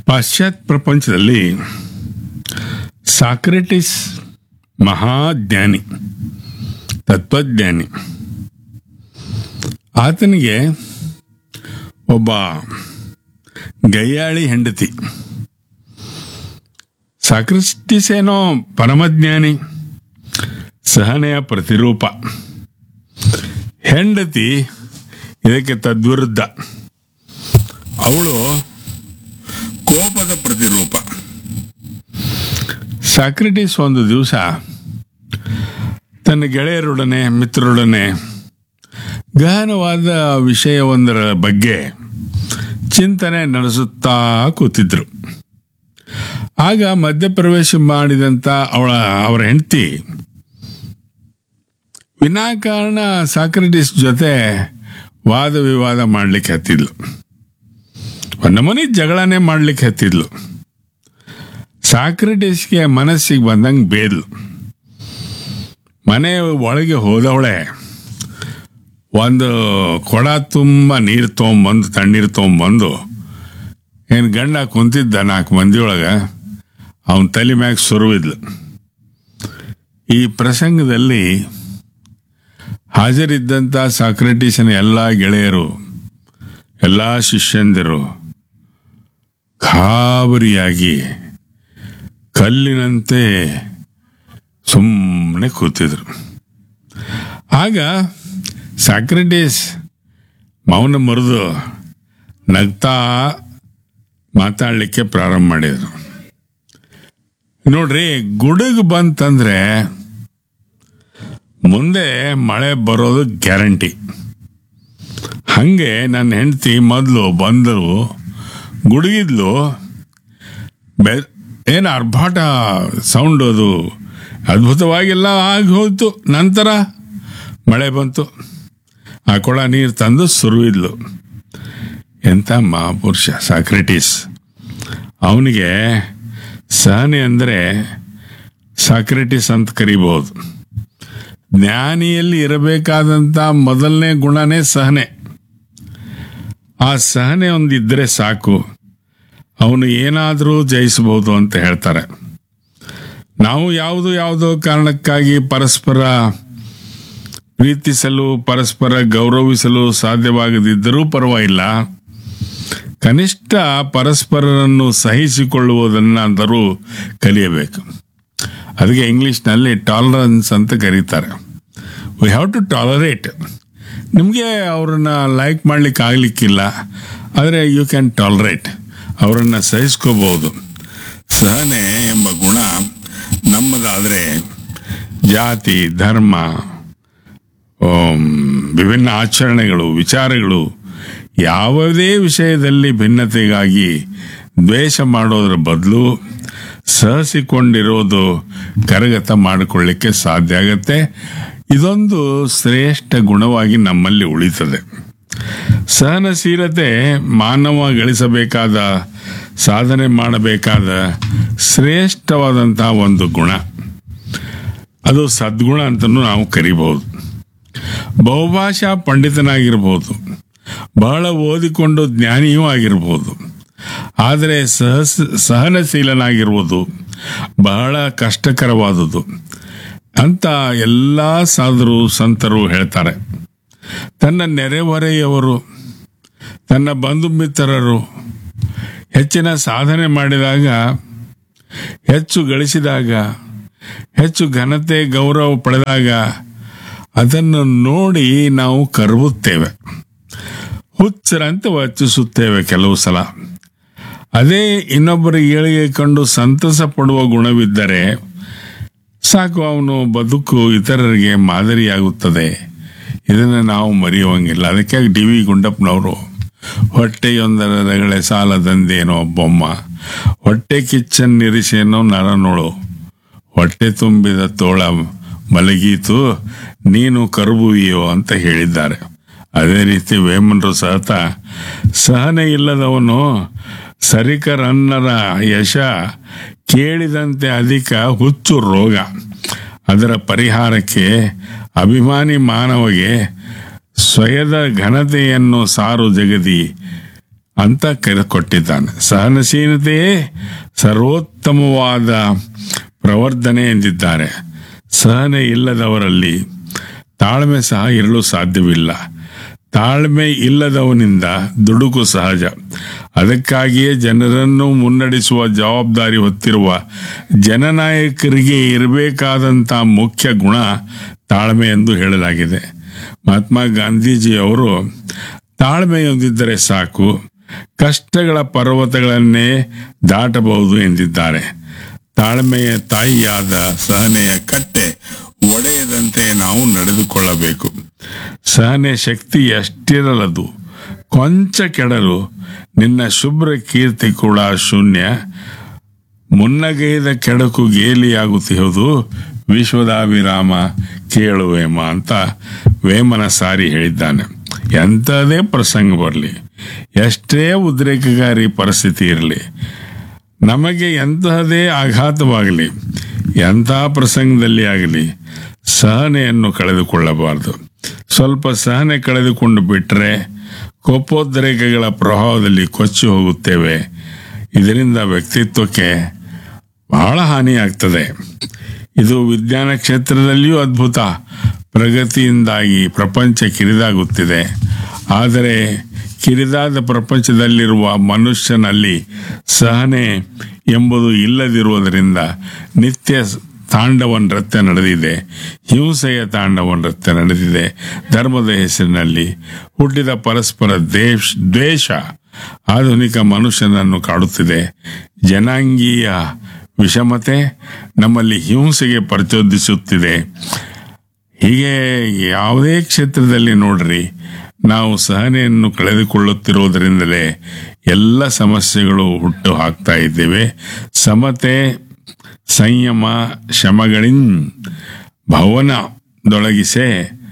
ಪಾಶ್ಚಾತ್ಯ ಪ್ರಪಂಚದಲ್ಲಿ ಸಾಕ್ರೆಟಿಸ್ ಮಹಾಜ್ಞಾನಿ ತತ್ವಜ್ಞಾನಿ ಆತನಿಗೆ ಒಬ್ಬ ಗಯ್ಯಾಳಿ ಹೆಂಡತಿ ಸಾಕ್ರೆಟಿಸ್ ಏನೋ ಪರಮಜ್ಞಾನಿ ಸಹನೆಯ ಪ್ರತಿರೂಪ ಹೆಂಡತಿ ಇದಕ್ಕೆ ತದ್ವಿರುದ್ಧ ಅವಳು ಕೋಪದ ಪ್ರತಿರೂಪ ಸಾಕ್ರೆಟಿಸ್ ಒಂದು ದಿವಸ ತನ್ನ ಗೆಳೆಯರೊಡನೆ ಮಿತ್ರರೊಡನೆ ಗಹನವಾದ ವಿಷಯವೊಂದರ ಬಗ್ಗೆ ಚಿಂತನೆ ನಡೆಸುತ್ತಾ ಕೂತಿದ್ರು ಆಗ ಮಧ್ಯಪ್ರವೇಶ ಮಾಡಿದಂಥ ಅವಳ ಅವರ ಹೆಂಡತಿ ವಿನಾಕಾರಣ ಸಾಕ್ರೆಟಿಸ್ ಜೊತೆ ವಾದ ವಿವಾದ ಮಾಡ್ಲಿಕ್ಕೆ ಹತ್ತಿದ್ಲು ನಮೂನಿ ಜಗಳನೆ ಮಾಡ್ಲಿಕ್ಕೆ ಹತ್ತಿದ್ಲು ಸಾಕ್ರೆಟಿಸ್ಗೆ ಮನಸ್ಸಿಗೆ ಬಂದಂಗೆ ಬೇದ್ಲು ಮನೆ ಒಳಗೆ ಹೋದವಳೆ ಒಂದು ಕೊಡ ತುಂಬ ನೀರು ತೊಗೊಂಬಂದು ತಣ್ಣೀರು ತೊಗೊಂಬಂದು ಏನು ಗಂಡ ಕುಂತಿದ್ದ ನಾಲ್ಕು ಮಂದಿಯೊಳಗೆ ಅವನ ತಲೆ ಮ್ಯಾಗ ಸುರುವಿದ್ಲು ಈ ಪ್ರಸಂಗದಲ್ಲಿ ಹಾಜರಿದ್ದಂಥ ಸಾಕ್ರೆಟಿಸನ ಎಲ್ಲ ಗೆಳೆಯರು ಎಲ್ಲ ಶಿಷ್ಯಂದಿರು ಗಾಬರಿಯಾಗಿ ಕಲ್ಲಿನಂತೆ ಸುಮ್ಮನೆ ಕೂತಿದ್ರು ಆಗ ಸಾಕ್ರೆಟಿಸ್ ಮೌನ ಮರೆದು ನಗ್ತಾ ಮಾತಾಡಲಿಕ್ಕೆ ಪ್ರಾರಂಭ ಮಾಡಿದರು ನೋಡ್ರಿ ಗುಡುಗು ಬಂತಂದ್ರೆ ಮುಂದೆ ಮಳೆ ಬರೋದು ಗ್ಯಾರಂಟಿ ಹಂಗೆ ನನ್ನ ಹೆಂಡತಿ ಮೊದಲು ಬಂದರು ಗುಡುಗಿದ್ಲು ಬೆ ಏನು ಅರ್ಭಾಟ ಸೌಂಡ್ ಅದು ಅದ್ಭುತವಾಗೆಲ್ಲ ಆಗಿ ಹೋಯ್ತು ನಂತರ ಮಳೆ ಬಂತು ಆ ಕೊಳ ನೀರು ತಂದು ಸುರುವಿದ್ಲು ಎಂಥ ಮಹಾಪುರುಷ ಸಾಕ್ರೆಟಿಸ್ ಅವನಿಗೆ ಸಹನೆ ಅಂದರೆ ಸಾಕ್ರೆಟಿಸ್ ಅಂತ ಕರಿಬಹುದು ಜ್ಞಾನಿಯಲ್ಲಿ ಇರಬೇಕಾದಂಥ ಮೊದಲನೇ ಗುಣನೇ ಸಹನೆ ಆ ಸಹನೆ ಒಂದಿದ್ರೆ ಸಾಕು ಅವನು ಏನಾದರೂ ಜಯಿಸಬಹುದು ಅಂತ ಹೇಳ್ತಾರೆ ನಾವು ಯಾವುದು ಯಾವುದೋ ಕಾರಣಕ್ಕಾಗಿ ಪರಸ್ಪರ ಪ್ರೀತಿಸಲು ಪರಸ್ಪರ ಗೌರವಿಸಲು ಸಾಧ್ಯವಾಗದಿದ್ದರೂ ಪರವಾಗಿಲ್ಲ ಕನಿಷ್ಠ ಪರಸ್ಪರರನ್ನು ಸಹಿಸಿಕೊಳ್ಳುವುದನ್ನಾದರೂ ಕಲಿಯಬೇಕು ಅದಕ್ಕೆ ಇಂಗ್ಲೀಷ್ನಲ್ಲಿ ಟಾಲರೆನ್ಸ್ ಅಂತ ಕರೀತಾರೆ ವಿ ಹ್ಯಾವ್ ಟು ಟಾಲರೇಟ್ ನಿಮಗೆ ಅವ್ರನ್ನ ಲೈಕ್ ಮಾಡ್ಲಿಕ್ಕೆ ಆಗ್ಲಿಕ್ಕಿಲ್ಲ ಆದರೆ ಯು ಕ್ಯಾನ್ ಟಾಲರೇಟ್ ಅವರನ್ನು ಸಹಿಸ್ಕೋಬಹುದು ಸಹನೆ ಎಂಬ ಗುಣ ನಮ್ಮದಾದರೆ ಜಾತಿ ಧರ್ಮ ಆಮ್, ವಿಭಿನ್ನ ಆಚರಣೆಗಳು ವಿಚಾರಗಳು ಯಾವುದೇ ವಿಷಯದಲ್ಲಿ ಭಿನ್ನತೆಗಾಗಿ ದ್ವೇಷ ಮಾಡೋದ್ರ ಬದಲು ಸಹಸಿಕೊಂಡಿರೋದು ಕರಗತ ಮಾಡಿಕೊಳ್ಳಿಕ್ಕೆ ಸಾಧ್ಯ ಆಗತ್ತೆ ಇದೊಂದು ಶ್ರೇಷ್ಠ ಗುಣವಾಗಿ ನಮ್ಮಲ್ಲಿ ಉಳಿತದೆ ಸಹನಶೀಲತೆ ಮಾನವ ಗಳಿಸಬೇಕಾದ ಸಾಧನೆ ಮಾಡಬೇಕಾದ ಶ್ರೇಷ್ಠವಾದಂತಹ ಒಂದು ಗುಣ ಅದು ಸದ್ಗುಣ ಅಂತಲೂ ನಾವು ಕರಿಬಹುದು ಬಹುಭಾಷಾ ಪಂಡಿತನಾಗಿರ್ಬೋದು ಬಹಳ ಓದಿಕೊಂಡು ಜ್ಞಾನಿಯೂ ಆಗಿರ್ಬೋದು ಆದರೆ ಸಹಸ್ ಸಹನಶೀಲನಾಗಿರುವುದು ಬಹಳ ಕಷ್ಟಕರವಾದುದು ಅಂತ ಎಲ್ಲ ಸಾಧರು ಸಂತರು ಹೇಳ್ತಾರೆ ತನ್ನ ನೆರೆಹೊರೆಯವರು ತನ್ನ ಬಂಧು ಮಿತ್ರರು ಹೆಚ್ಚಿನ ಸಾಧನೆ ಮಾಡಿದಾಗ ಹೆಚ್ಚು ಗಳಿಸಿದಾಗ ಹೆಚ್ಚು ಘನತೆ ಗೌರವ ಪಡೆದಾಗ ಅದನ್ನು ನೋಡಿ ನಾವು ಕರಗುತ್ತೇವೆ ಹುಚ್ಚರಂತೆ ವರ್ತಿಸುತ್ತೇವೆ ಕೆಲವು ಸಲ ಅದೇ ಇನ್ನೊಬ್ಬರ ಏಳಿಗೆ ಕಂಡು ಸಂತಸ ಪಡುವ ಗುಣವಿದ್ದರೆ ಸಾಕು ಅವನು ಬದುಕು ಇತರರಿಗೆ ಮಾದರಿಯಾಗುತ್ತದೆ ಇದನ್ನು ನಾವು ಮರೆಯುವಂಗಿಲ್ಲ ಅದಕ್ಕೆ ಡಿ ವಿ ಗುಂಡಪ್ಪನವರು ಹೊಟ್ಟೆಯೊಂದರ ರಗಳೆ ಸಾಲದಂದೇನೋ ಬೊಮ್ಮ ಹೊಟ್ಟೆ ಕಿಚ್ಚನ್ನಿರಿಸೇನೋ ನರನೋಳು ಹೊಟ್ಟೆ ತುಂಬಿದ ತೋಳ ಮಲಗೀತು ನೀನು ಕರುಬುವಿಯೋ ಅಂತ ಹೇಳಿದ್ದಾರೆ ಅದೇ ರೀತಿ ವೇಮನರು ಸಹತ ಸಹನೆ ಇಲ್ಲದವನು ಸರಿಕರನ್ನರ ಯಶ ಕೇಳಿದಂತೆ ಅಧಿಕ ಹುಚ್ಚು ರೋಗ ಅದರ ಪರಿಹಾರಕ್ಕೆ ಅಭಿಮಾನಿ ಮಾನವಗೆ ಸ್ವಯದ ಘನತೆಯನ್ನು ಸಾರು ಜಗದಿ ಅಂತ ಕರೆ ಕೊಟ್ಟಿದ್ದಾನೆ ಸಹನಶೀಲತೆಯೇ ಸರ್ವೋತ್ತಮವಾದ ಪ್ರವರ್ಧನೆ ಎಂದಿದ್ದಾರೆ ಸಹನೆ ಇಲ್ಲದವರಲ್ಲಿ ತಾಳ್ಮೆ ಸಹ ಇರಲು ಸಾಧ್ಯವಿಲ್ಲ ತಾಳ್ಮೆ ಇಲ್ಲದವನಿಂದ ದುಡುಕು ಸಹಜ ಅದಕ್ಕಾಗಿಯೇ ಜನರನ್ನು ಮುನ್ನಡೆಸುವ ಜವಾಬ್ದಾರಿ ಹೊತ್ತಿರುವ ಜನನಾಯಕರಿಗೆ ಇರಬೇಕಾದಂಥ ಮುಖ್ಯ ಗುಣ ತಾಳ್ಮೆ ಎಂದು ಹೇಳಲಾಗಿದೆ ಮಹಾತ್ಮ ಗಾಂಧೀಜಿಯವರು ತಾಳ್ಮೆಯೊಂದಿದ್ದರೆ ಸಾಕು ಕಷ್ಟಗಳ ಪರ್ವತಗಳನ್ನೇ ದಾಟಬಹುದು ಎಂದಿದ್ದಾರೆ ತಾಳ್ಮೆಯ ತಾಯಿಯಾದ ಸಹನೆಯ ಕಟ್ಟೆ ಒಡೆಯದಂತೆ ನಾವು ನಡೆದುಕೊಳ್ಳಬೇಕು ಸಹನೆ ಶಕ್ತಿ ಎಷ್ಟಿರಲದು ಕೊಂಚ ಕೆಡಲು ನಿನ್ನ ಶುಭ್ರ ಕೀರ್ತಿ ಕೂಡ ಶೂನ್ಯ ಮುನ್ನಗೈದ ಕೆಡಕು ಗೇಲಿಯಾಗುತ್ತಿರುವುದು ವಿಶ್ವದಾಭಿರಾಮ ಕೇಳುವೇಮ ಅಂತ ವೇಮನ ಸಾರಿ ಹೇಳಿದ್ದಾನೆ ಎಂಥದೇ ಪ್ರಸಂಗ ಬರಲಿ ಎಷ್ಟೇ ಉದ್ರೇಕಕಾರಿ ಪರಿಸ್ಥಿತಿ ಇರಲಿ ನಮಗೆ ಎಂತಹದೇ ಆಘಾತವಾಗಲಿ ಎಂಥ ಪ್ರಸಂಗದಲ್ಲಿ ಆಗಲಿ ಸಹನೆಯನ್ನು ಕಳೆದುಕೊಳ್ಳಬಾರದು ಸ್ವಲ್ಪ ಸಹನೆ ಕಳೆದುಕೊಂಡು ಬಿಟ್ಟರೆ ಕೋಪೋದ್ರೇಕಗಳ ಪ್ರಭಾವದಲ್ಲಿ ಕೊಚ್ಚಿ ಹೋಗುತ್ತೇವೆ ಇದರಿಂದ ವ್ಯಕ್ತಿತ್ವಕ್ಕೆ ಬಹಳ ಹಾನಿಯಾಗ್ತದೆ ಇದು ವಿಜ್ಞಾನ ಕ್ಷೇತ್ರದಲ್ಲಿಯೂ ಅದ್ಭುತ ಪ್ರಗತಿಯಿಂದಾಗಿ ಪ್ರಪಂಚ ಕಿರಿದಾಗುತ್ತಿದೆ ಆದರೆ ಕಿರಿದಾದ ಪ್ರಪಂಚದಲ್ಲಿರುವ ಮನುಷ್ಯನಲ್ಲಿ ಸಹನೆ ಎಂಬುದು ಇಲ್ಲದಿರುವುದರಿಂದ ನಿತ್ಯ ತಾಂಡವ ನೃತ್ಯ ನಡೆದಿದೆ ಹಿಂಸೆಯ ತಾಂಡವ ನೃತ್ಯ ನಡೆದಿದೆ ಧರ್ಮದ ಹೆಸರಿನಲ್ಲಿ ಹುಟ್ಟಿದ ಪರಸ್ಪರ ದೇಶ್ ದ್ವೇಷ ಆಧುನಿಕ ಮನುಷ್ಯನನ್ನು ಕಾಡುತ್ತಿದೆ ಜನಾಂಗೀಯ ವಿಷಮತೆ ನಮ್ಮಲ್ಲಿ ಹಿಂಸೆಗೆ ಪ್ರಚೋದಿಸುತ್ತಿದೆ ಹೀಗೆ ಯಾವುದೇ ಕ್ಷೇತ್ರದಲ್ಲಿ ನೋಡ್ರಿ ನಾವು ಸಹನೆಯನ್ನು ಕಳೆದುಕೊಳ್ಳುತ್ತಿರುವುದರಿಂದಲೇ ಎಲ್ಲ ಸಮಸ್ಯೆಗಳು ಹುಟ್ಟು ಹಾಕ್ತಾ ಇದ್ದೇವೆ ಸಮತೆ ಸಂಯಮ ಶಮಗಳಿನ್ ಭವನದೊಳಗಿಸೆ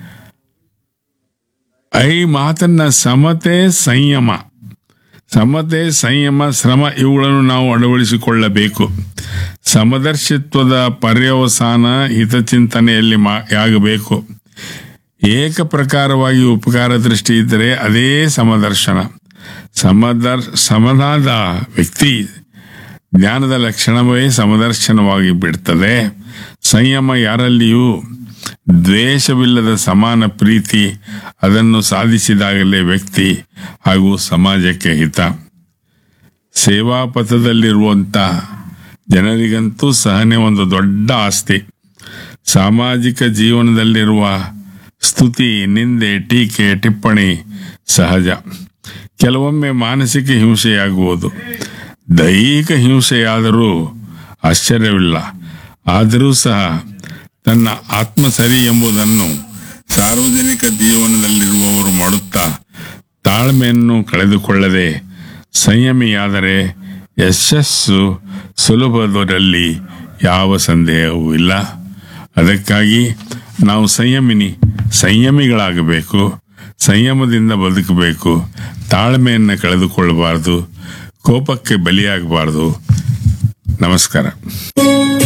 ಐ ಮಾತನ್ನ ಸಮತೆ ಸಂಯಮ ಸಮತೆ ಸಂಯಮ ಶ್ರಮ ಇವುಗಳನ್ನು ನಾವು ಅಳವಡಿಸಿಕೊಳ್ಳಬೇಕು ಸಮದರ್ಶಿತ್ವದ ಪರ್ಯವಸಾನ ಹಿತಚಿಂತನೆಯಲ್ಲಿ ಮಾ ಆಗಬೇಕು ಏಕ ಪ್ರಕಾರವಾಗಿ ಉಪಕಾರ ದೃಷ್ಟಿ ಇದ್ದರೆ ಅದೇ ಸಮದರ್ಶನ ಸಮದರ್ ಸಮನಾದ ವ್ಯಕ್ತಿ ಜ್ಞಾನದ ಲಕ್ಷಣವೇ ಸಮದರ್ಶನವಾಗಿ ಬಿಡ್ತದೆ ಸಂಯಮ ಯಾರಲ್ಲಿಯೂ ದ್ವೇಷವಿಲ್ಲದ ಸಮಾನ ಪ್ರೀತಿ ಅದನ್ನು ಸಾಧಿಸಿದಾಗಲೇ ವ್ಯಕ್ತಿ ಹಾಗೂ ಸಮಾಜಕ್ಕೆ ಹಿತ ಸೇವಾ ಪಥದಲ್ಲಿರುವಂತ ಜನರಿಗಂತೂ ಸಹನೆ ಒಂದು ದೊಡ್ಡ ಆಸ್ತಿ ಸಾಮಾಜಿಕ ಜೀವನದಲ್ಲಿರುವ ಸ್ತುತಿ ನಿಂದೆ ಟೀಕೆ ಟಿಪ್ಪಣಿ ಸಹಜ ಕೆಲವೊಮ್ಮೆ ಮಾನಸಿಕ ಹಿಂಸೆಯಾಗುವುದು ದೈಹಿಕ ಹಿಂಸೆಯಾದರೂ ಆಶ್ಚರ್ಯವಿಲ್ಲ ಆದರೂ ಸಹ ತನ್ನ ಆತ್ಮ ಸರಿ ಎಂಬುದನ್ನು ಸಾರ್ವಜನಿಕ ಜೀವನದಲ್ಲಿರುವವರು ಮಾಡುತ್ತಾ ತಾಳ್ಮೆಯನ್ನು ಕಳೆದುಕೊಳ್ಳದೆ ಸಂಯಮಿಯಾದರೆ ಯಶಸ್ಸು ಸುಲಭದರಲ್ಲಿ ಯಾವ ಸಂದೇಹವೂ ಇಲ್ಲ ಅದಕ್ಕಾಗಿ ನಾವು ಸಂಯಮಿನಿ ಸಂಯಮಿಗಳಾಗಬೇಕು ಸಂಯಮದಿಂದ ಬದುಕಬೇಕು ತಾಳ್ಮೆಯನ್ನು ಕಳೆದುಕೊಳ್ಳಬಾರದು ಕೋಪಕ್ಕೆ ಬಲಿಯಾಗಬಾರದು ನಮಸ್ಕಾರ